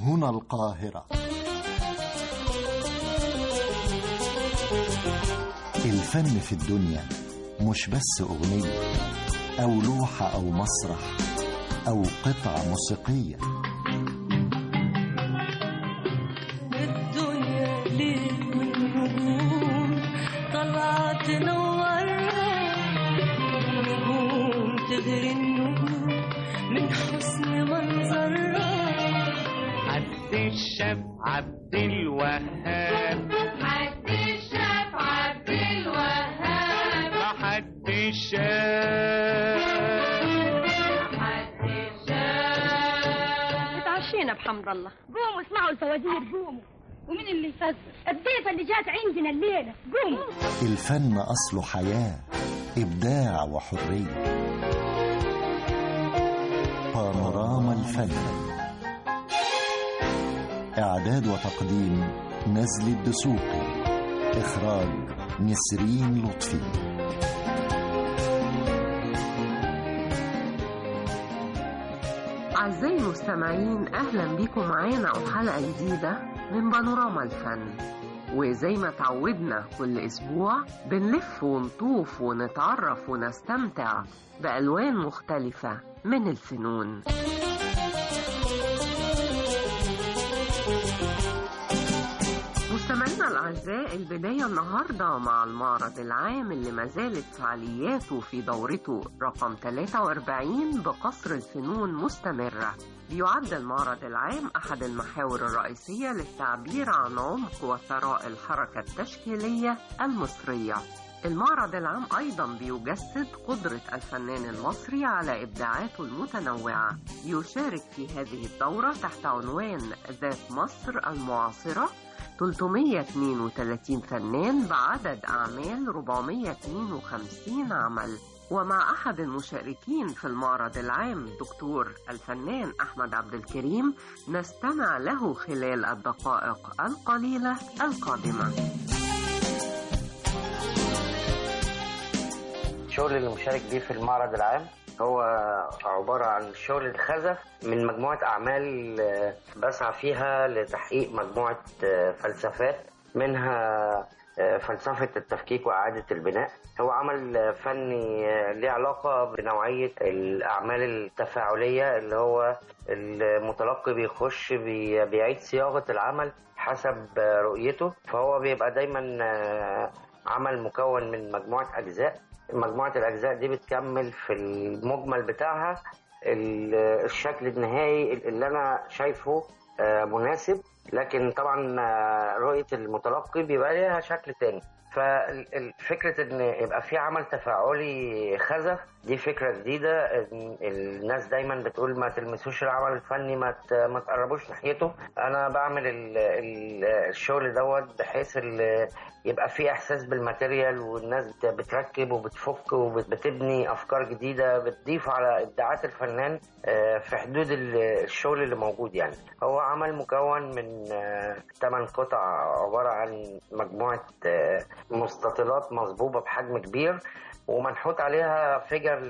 هنا القاهرة الفن في الدنيا مش بس أغنية أو لوحة أو مسرح أو قطعة موسيقية الدنيا ليل والنجوم طلعت تنورنا نجوم تغري النجوم من حسن منظرها عبد الشاف عبد الوهاب حد الشاف عبد الوهاب حد الشاف حد الشاف اتعشينا بحمد الله قوموا اسمعوا الفوازير قوموا ومين اللي يفزر الضيفة اللي جات عندنا الليلة قوموا الفن أصله حياة إبداع وحرية بانوراما الفن إعداد وتقديم نزل الدسوقي إخراج نسرين لطفي أعزائي المستمعين أهلا بكم معانا وحلقة جديدة من بانوراما الفن وزي ما تعودنا كل أسبوع بنلف ونطوف ونتعرف ونستمتع بألوان مختلفة من الفنون مستمعينا الأعزاء البداية النهاردة مع المعرض العام اللي ما زالت فعالياته في دورته رقم 43 بقصر الفنون مستمرة بيعد المعرض العام أحد المحاور الرئيسية للتعبير عن عمق وثراء الحركة التشكيلية المصرية المعرض العام أيضا بيجسد قدرة الفنان المصري على إبداعاته المتنوعة يشارك في هذه الدورة تحت عنوان ذات مصر المعاصرة 332 فنان بعدد أعمال 452 عمل ومع أحد المشاركين في المعرض العام دكتور الفنان أحمد عبد الكريم نستمع له خلال الدقائق القليلة القادمة الشغل اللي مشارك بيه في المعرض العام هو عبارة عن شغل الخزف من مجموعة أعمال آه، بسعى فيها لتحقيق مجموعة آه، فلسفات منها آه، فلسفة التفكيك وإعادة البناء هو عمل آه، فني آه، ليه علاقة بنوعية الأعمال التفاعلية اللي هو المتلقي بيخش بي- بيعيد صياغة العمل حسب آه، رؤيته فهو بيبقى دايما آه، عمل مكون من مجموعة أجزاء مجموعة الأجزاء دي بتكمل في المجمل بتاعها ال- الشكل النهائي اللي أنا شايفه آه، مناسب لكن طبعا آه، رؤية المتلقي بيبقى ليها شكل تاني ففكرة ان يبقى في عمل تفاعلي خزف دي فكرة جديدة إن الناس دايما بتقول ما تلمسوش العمل الفني ما ت- ما تقربوش ناحيته انا بعمل ال- ال- الشغل دوت بحيث ال- يبقى في احساس بالماتيريال والناس بت- بتركب وبتفك وبتبني افكار جديده بتضيف على ابداعات الفنان آه، في حدود ال- الشغل اللي موجود يعني هو عمل مكون من 8 قطع عباره عن مجموعه آه، مستطيلات مصبوبه بحجم كبير ومنحوت عليها فيجر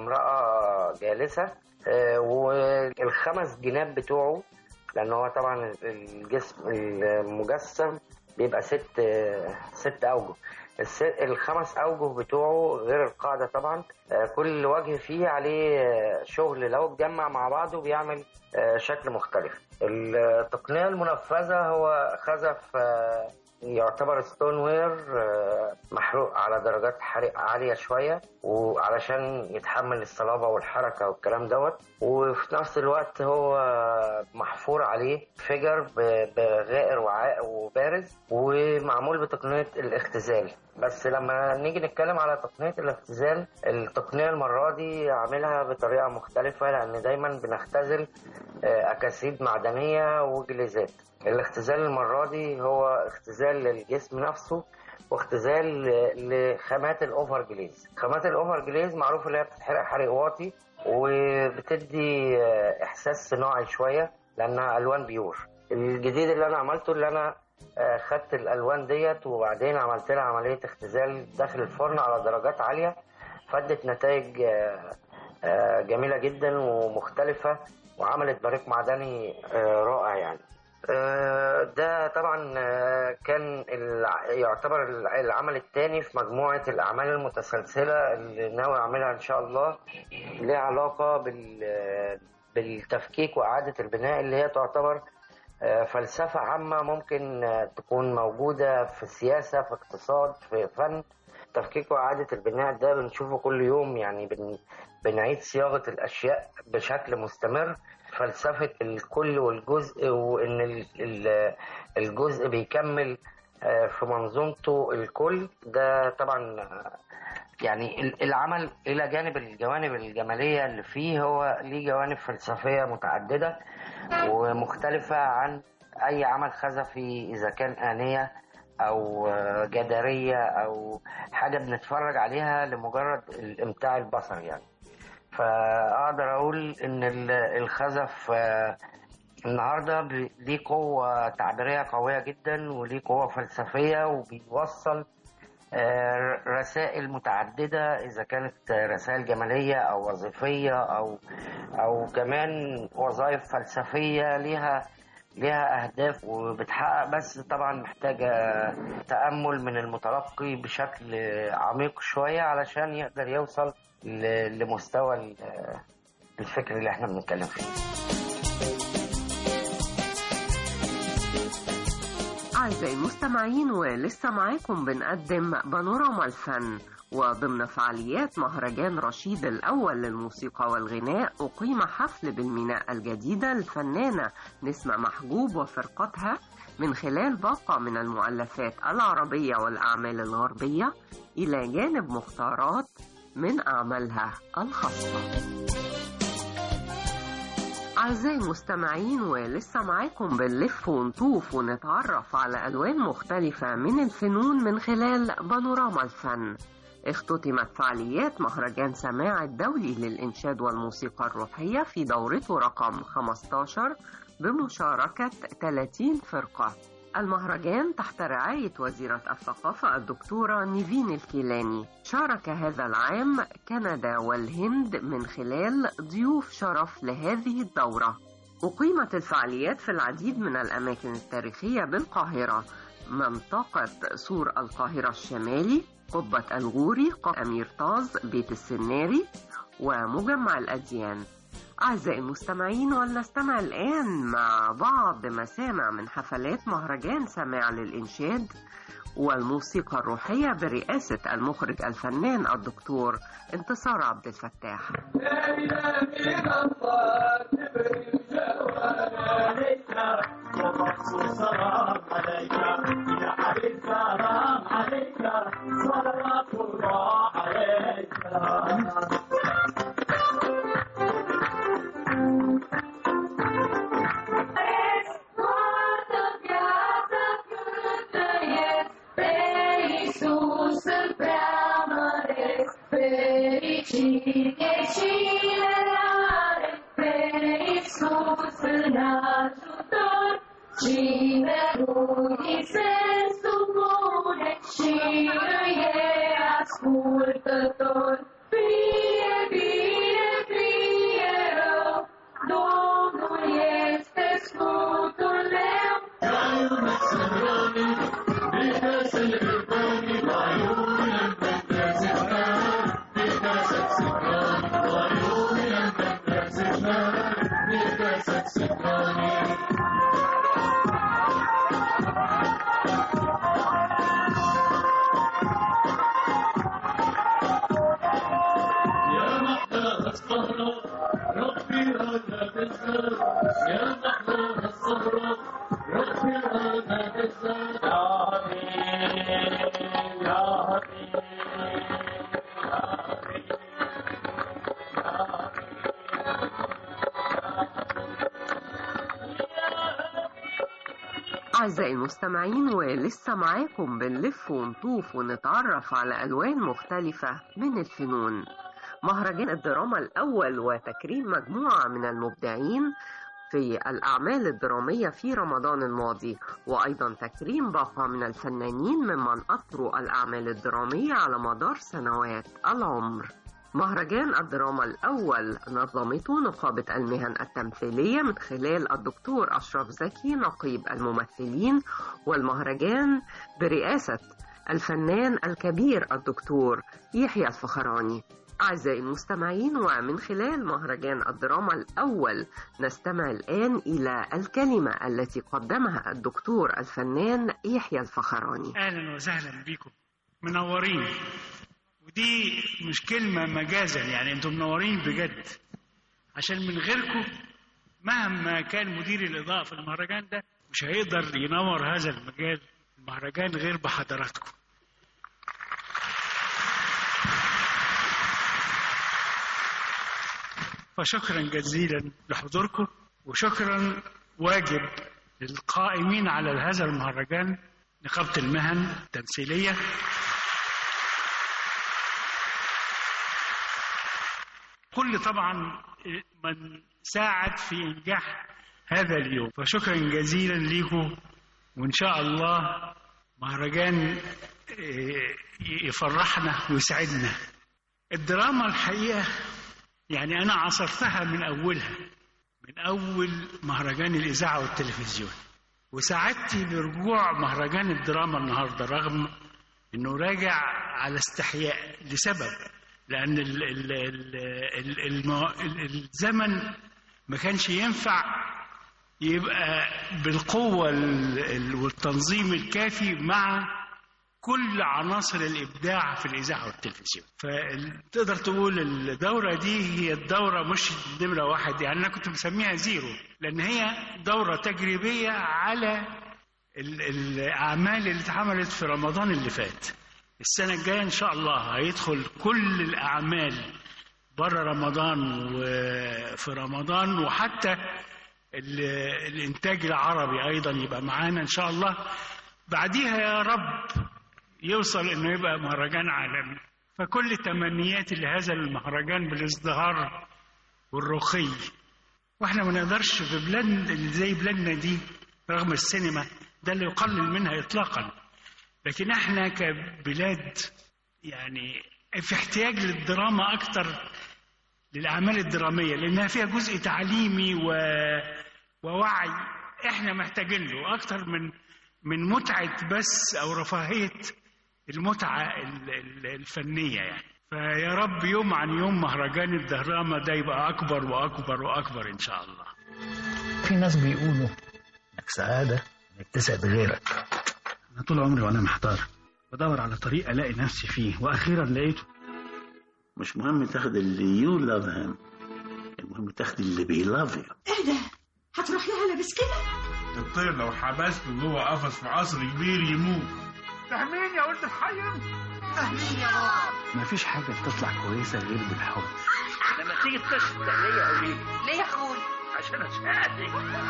امراه جالسه آه، والخمس جناب بتوعه لان هو طبعا الجسم المجسم بيبقى ست ست اوجه الس- الخمس اوجه بتوعه غير القاعده طبعا آه، كل وجه فيه عليه آه، شغل لو اتجمع مع بعضه بيعمل آه، شكل مختلف التقنيه المنفذه هو خزف آه، يعتبر ستون وير آه، محروق على درجات حرق عالية شوية وعلشان يتحمل الصلابة والحركة والكلام دوت وفي نفس الوقت هو محفور عليه فيجر ب- بغائر وعاء وبارز ومعمول بتقنية الاختزال بس لما نيجي نتكلم على تقنية الاختزال التقنية المرة دي عاملها بطريقة مختلفة لأن دايما بنختزل آه، أكاسيد معدنية وجليزات الاختزال المرة دي هو اختزال للجسم نفسه واختزال ل- لخامات الاوفر جليز خامات الاوفر جليز معروف اللي هي بتتحرق حرق واطي وبتدي آه، احساس صناعي شويه لانها الوان بيور الجديد اللي انا عملته اللي انا آه، خدت الالوان ديت وبعدين عملت لها عمليه اختزال داخل الفرن على درجات عاليه فادت نتائج آه، آه، جميله جدا ومختلفه وعملت بريق معدني آه، رائع يعني طبعا آه، كان الع- يعتبر الع- العمل الثاني في مجموعة الأعمال المتسلسلة اللي ناوي أعملها إن شاء الله ليها علاقة بال بالتفكيك وإعادة البناء اللي هي تعتبر آه، فلسفة عامة ممكن آه، تكون موجودة في السياسة في اقتصاد في فن تفكيك وإعادة البناء ده بنشوفه كل يوم يعني بن بنعيد صياغة الأشياء بشكل مستمر فلسفة الكل والجزء وإن ال- ال- الجزء بيكمل آه، في منظومته الكل ده طبعا آه، يعني ال- العمل إلى جانب الجوانب الجمالية اللي فيه هو ليه جوانب فلسفية متعددة ومختلفة عن أي عمل خزفي إذا كان آنية أو آه، جدارية أو حاجة بنتفرج عليها لمجرد الإمتاع البصري يعني فأقدر أقول إن ال- الخزف آه، النهارده ب- ليه قوة تعبيرية قوية جدا وليه قوة فلسفية وبيوصل آه، رسائل متعددة إذا كانت رسائل جمالية أو وظيفية أو أو كمان وظائف فلسفية ليها ليها أهداف وبتحقق بس طبعا محتاجة تأمل من المتلقي بشكل عميق شوية علشان يقدر يوصل ل- لمستوى ال- الفكر اللي احنا بنتكلم فيه أعزائي المستمعين ولسه معاكم بنقدم بانوراما الفن وضمن فعاليات مهرجان رشيد الأول للموسيقى والغناء أقيم حفل بالميناء الجديدة للفنانة نسمة محجوب وفرقتها من خلال باقة من المؤلفات العربية والأعمال الغربية إلى جانب مختارات من أعمالها الخاصة أعزائي المستمعين ولسه معاكم بنلف ونطوف ونتعرف على ألوان مختلفة من الفنون من خلال بانوراما الفن اختتمت فعاليات مهرجان سماع الدولي للإنشاد والموسيقى الروحية في دورته رقم 15 بمشاركة 30 فرقة المهرجان تحت رعاية وزيرة الثقافة الدكتورة نيفين الكيلاني شارك هذا العام كندا والهند من خلال ضيوف شرف لهذه الدورة أقيمت الفعاليات في العديد من الأماكن التاريخية بالقاهرة منطقة سور القاهرة الشمالي قبة الغوري قا أمير طاز بيت السناري ومجمع الأديان أعزائي المستمعين ولنستمع الآن مع بعض مسامع من حفلات مهرجان سماع للإنشاد والموسيقى الروحية برئاسة المخرج الفنان الدكتور انتصار عبد الفتاح أعزائي المستمعين ولسه معاكم بنلف ونطوف ونتعرف على ألوان مختلفة من الفنون مهرجان الدراما الأول وتكريم مجموعة من المبدعين في الأعمال الدرامية في رمضان الماضي وأيضا تكريم باقة من الفنانين ممن أطروا الأعمال الدرامية على مدار سنوات العمر مهرجان الدراما الأول نظمته نقابة المهن التمثيلية من خلال الدكتور أشرف زكي نقيب الممثلين والمهرجان برئاسة الفنان الكبير الدكتور يحيى الفخراني أعزائي المستمعين ومن خلال مهرجان الدراما الأول نستمع الآن إلى الكلمة التي قدمها الدكتور الفنان يحيى الفخراني اهلا وسهلا بيكم منورين ودي مش كلمه مجازا يعني انتم منورين بجد عشان من غيركم مهما كان مدير الاضاءه في المهرجان ده مش هيقدر ينور هذا المجال المهرجان غير بحضراتكم فشكرا جزيلا لحضوركم وشكرا واجب للقائمين على هذا المهرجان نقابة المهن التمثيلية كل طبعا من ساعد في إنجاح هذا اليوم فشكرا جزيلا لكم وإن شاء الله مهرجان آه، يفرحنا ويسعدنا الدراما الحقيقة يعني أنا عصرتها من أولها من أول مهرجان الإذاعة والتلفزيون وسعدتي برجوع مهرجان الدراما النهاردة رغم إنه راجع على استحياء لسبب لأن ال ال ال ال المو- ال الزمن ما كانش ينفع يبقى بالقوة ال- ال- والتنظيم الكافي مع كل عناصر الإبداع في الإذاعة والتلفزيون فتقدر تقول الدورة دي هي الدورة مش نمرة واحد يعني أنا كنت مسميها زيرو لأن هي دورة تجريبية على ال- الأعمال اللي اتعملت في رمضان اللي فات السنة الجاية إن شاء الله هيدخل كل الأعمال بره رمضان وفي رمضان وحتى ال- الإنتاج العربي أيضا يبقى معانا إن شاء الله بعديها يا رب يوصل انه يبقى مهرجان عالمي فكل تمنياتي لهذا المهرجان بالازدهار والرقي واحنا ما نقدرش في بلاد اللي زي بلادنا دي رغم السينما ده اللي يقلل منها اطلاقا لكن احنا كبلاد يعني في احتياج للدراما اكتر للاعمال الدراميه لانها فيها جزء تعليمي و... ووعي احنا محتاجين له اكتر من من متعه بس او رفاهيه المتعه ال- ال- الفنيه يعني فيا رب يوم عن يوم مهرجان الدراما ده يبقى اكبر واكبر واكبر ان شاء الله في ناس بيقولوا انك سعادة انك تسعد غيرك انا طول عمري وانا محتار بدور على طريق الاقي نفسي فيه واخيرا لقيته مش مهم تاخد اللي يو لاف هيم المهم تاخد اللي بي لاف يو ايه ده؟ هتروح لها لابس كده؟ الطير لو حبسته جوه قفص في قصر كبير يموت فاهمين يا ولد الحيم فاهمين يا بابا مفيش حاجة بتطلع كويسة غير بالحب لما تيجي تشتغل ليا او ليه ليه يا اخوي؟ عشان اساعدك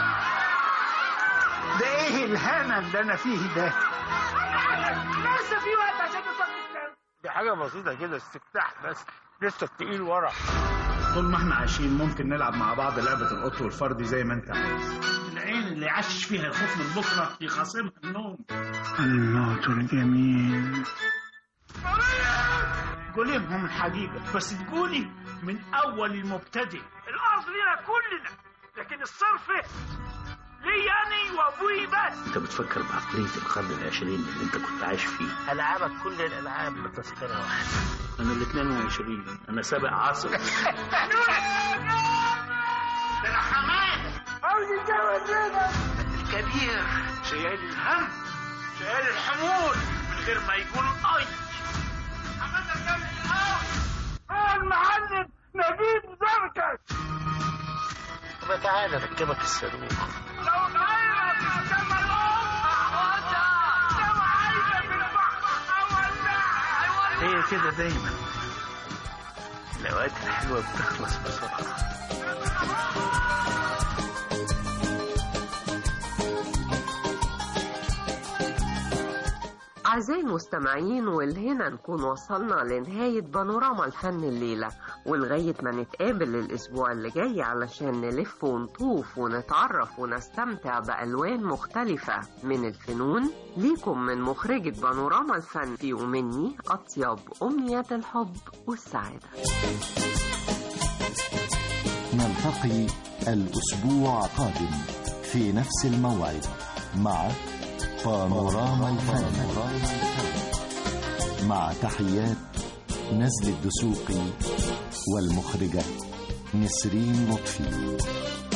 ده ايه الهنا اللي انا فيه ده لسه في وقت عشان تصلي دي حاجة بسيطة كده استفتاح بس لسه التقيل ورا طول ما احنا عايشين ممكن نلعب مع بعض لعبة القط والفردي زي ما انت عايز العين اللي يعشش فيها الخوف من بكره يخاصمها النوم الموت الجميل قولي لهم الحقيقة بس تقولي من أول المبتدئ الأرض لنا كلنا لكن الصرف لي أنا وأبوي بس انت بتفكر بعقلية القرن العشرين اللي انت كنت عايش فيه ألعابك كل الألعاب بتذكرة واحدة انا ال 22 انا سابق عصر ده أنا حماد عاوز يتجوز هنا الكبير شايل الهم شايل الحمول من غير ما يقول أي حماد الجامع الأول المعلم نجيب زركش طب تعالى ركبك الصاروخ لو غيرك كما الأم لو عايزة في البحر أولع هي كده دايما الاوقات الحلوه بتخلص بسرعه أعزائي المستمعين والهنا نكون وصلنا لنهاية بانوراما الفن الليلة ولغاية ما نتقابل الأسبوع اللي جاي علشان نلف ونطوف ونتعرف ونستمتع بألوان مختلفة من الفنون ليكم من مخرجة بانوراما الفن في ومني أطيب أمنيات الحب والسعادة نلتقي الأسبوع القادم في نفس الموعد مع بانوراما الفن مع تحيات نزل الدسوقي والمخرجة نسرين لطفي